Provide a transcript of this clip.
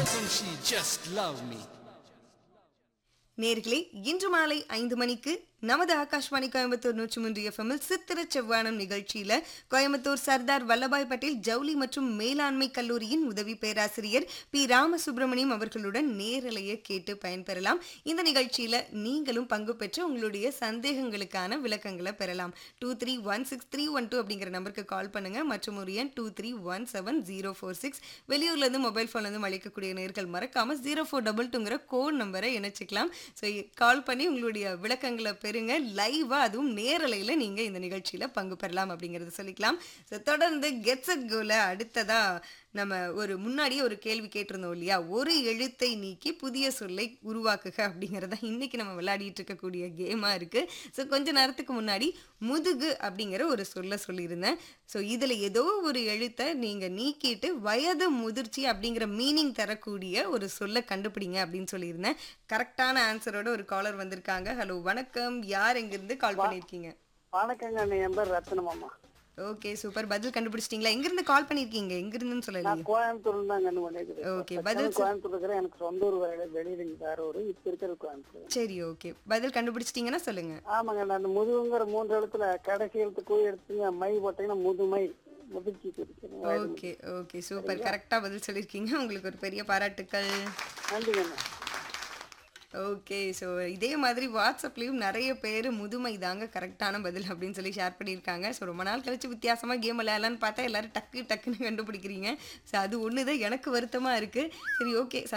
Doesn't she just love me? நேர்களே இன்று மாலை ஐந்து மணிக்கு நமது ஆகாஷ்வாணி கோயம்புத்தூர் நூற்றி மூன்று எஃப்எம்மில் சித்திர செவ்வானம் நிகழ்ச்சியில கோயம்புத்தூர் சர்தார் வல்லபாய் பட்டேல் ஜவுளி மற்றும் மேலாண்மை கல்லூரியின் உதவி பேராசிரியர் பி ராமசுப்பிரமணியம் அவர்களுடன் நேரலையை கேட்டு பயன்பெறலாம் இந்த நிகழ்ச்சியில நீங்களும் பங்கு பெற்று உங்களுடைய சந்தேகங்களுக்கான விளக்கங்களை பெறலாம் two three one six three one two அப்படிங்கிற நம்பருக்கு கால் பண்ணுங்க மற்றும் ஒரு எண் two three one seven zero four six வெளியூர்ல இருந்து மொபைல் ஃபோன்ல இருந்து அழைக்கக்கூடிய நேர்கள் மறக்காம ஜீரோ ஃபோர் டபுள் டூங்கிற கோட் நம்பரை இணைச்சிக்கலாம் ஸோ கால் பண்ணி உங்களுடைய விளக்கங்களை பெறுங்க லைவா அதுவும் நேரலையில நீங்க இந்த நிகழ்ச்சியில பங்கு பெறலாம் அப்படிங்கறத சொல்லிக்கலாம் ஸோ தொடர்ந்து கெட்ஸ் அட் கோல அடுத்ததா நம்ம ஒரு முன்னாடியே ஒரு கேள்வி கேட்டிருந்தோம் இல்லையா ஒரு எழுத்தை நீக்கி புதிய சொல்லை உருவாக்குக அப்படிங்கிறத இன்னைக்கு நம்ம விளையாடிட்டு இருக்கக்கூடிய கேமா இருக்கு ஸோ கொஞ்ச நேரத்துக்கு முன்னாடி முதுகு அப்படிங்கிற ஒரு சொல்ல சொல்லியிருந்தேன் ஸோ இதுல ஏதோ ஒரு எழுத்தை நீங்க நீக்கிட்டு வயது முதிர்ச்சி அப்படிங்கிற மீனிங் தரக்கூடிய ஒரு சொல்ல கண்டுபிடிங்க அப்படின்னு சொல்லியிருந்தேன் கரெக்டான ஆன்சரோட ஒரு காலர் வந்திருக்காங்க ஹலோ வணக்கம் யார் எங்கிருந்து கால் பண்ணியிருக்கீங்க வணக்கங்க அண்ணே, என் பேர் ரத்னமாமா ஓகே சூப்பர் பதில் கண்டுபிடிச்சிட்டீங்களா எங்கிருந்து கால் பண்ணியிருக்கீங்க எங்கிருந்துன்னு நான் சொல்லலையே கோயம்புத்தூர்ல தான் கண்டு பண்ணிருக்கிறேன் Okay, இப்ப பதில் தற்சமயம் கோயம்புத்தூர் இருக்கிறேன் எனக்கு சொந்த ஊர் வேலை வெளியில வேற ஊர் இப்ப இருக்கிறது கோயம்புத்தூர் சரி ஓகே பதில் கண்டுபிடிச்சிட்டீங்கன்னா சொல்லுங்க ஆமாங்க நான் அந்த முதுகுங்கிற மூன்று எழுத்துல கடைசி எழுத்து கூ எடுத்துங்க மை போட்டீங்கன்னா முதுமை முதிர்ச்சி குறிக்கணும் ஓகே ஓகே சூப்பர் கரெக்டாக பதில் சொல்லியிருக்கீங்க உங்களுக்கு ஒரு பெரிய பாராட்டுக்கள் நன்றிங்க அண்ணே. ஓகே ஸோ இதே மாதிரி வாட்ஸ்அப்லேயும் நிறைய பேர் முதுமை தாங்க கரெக்டான பதில் அப்படின்னு சொல்லி ஷேர் பண்ணியிருக்காங்க ஸோ ரொம்ப நாள் கழிச்சு வித்தியாசமாக கேம் விளையாடலான்னு பார்த்தா எல்லாரும் டக்கு டக்குன்னு கண்டுபிடிக்கிறீங்க ஸோ அது ஒன்று தான் எனக்கு வருத்தமாக இருக்குது சரி ஓகே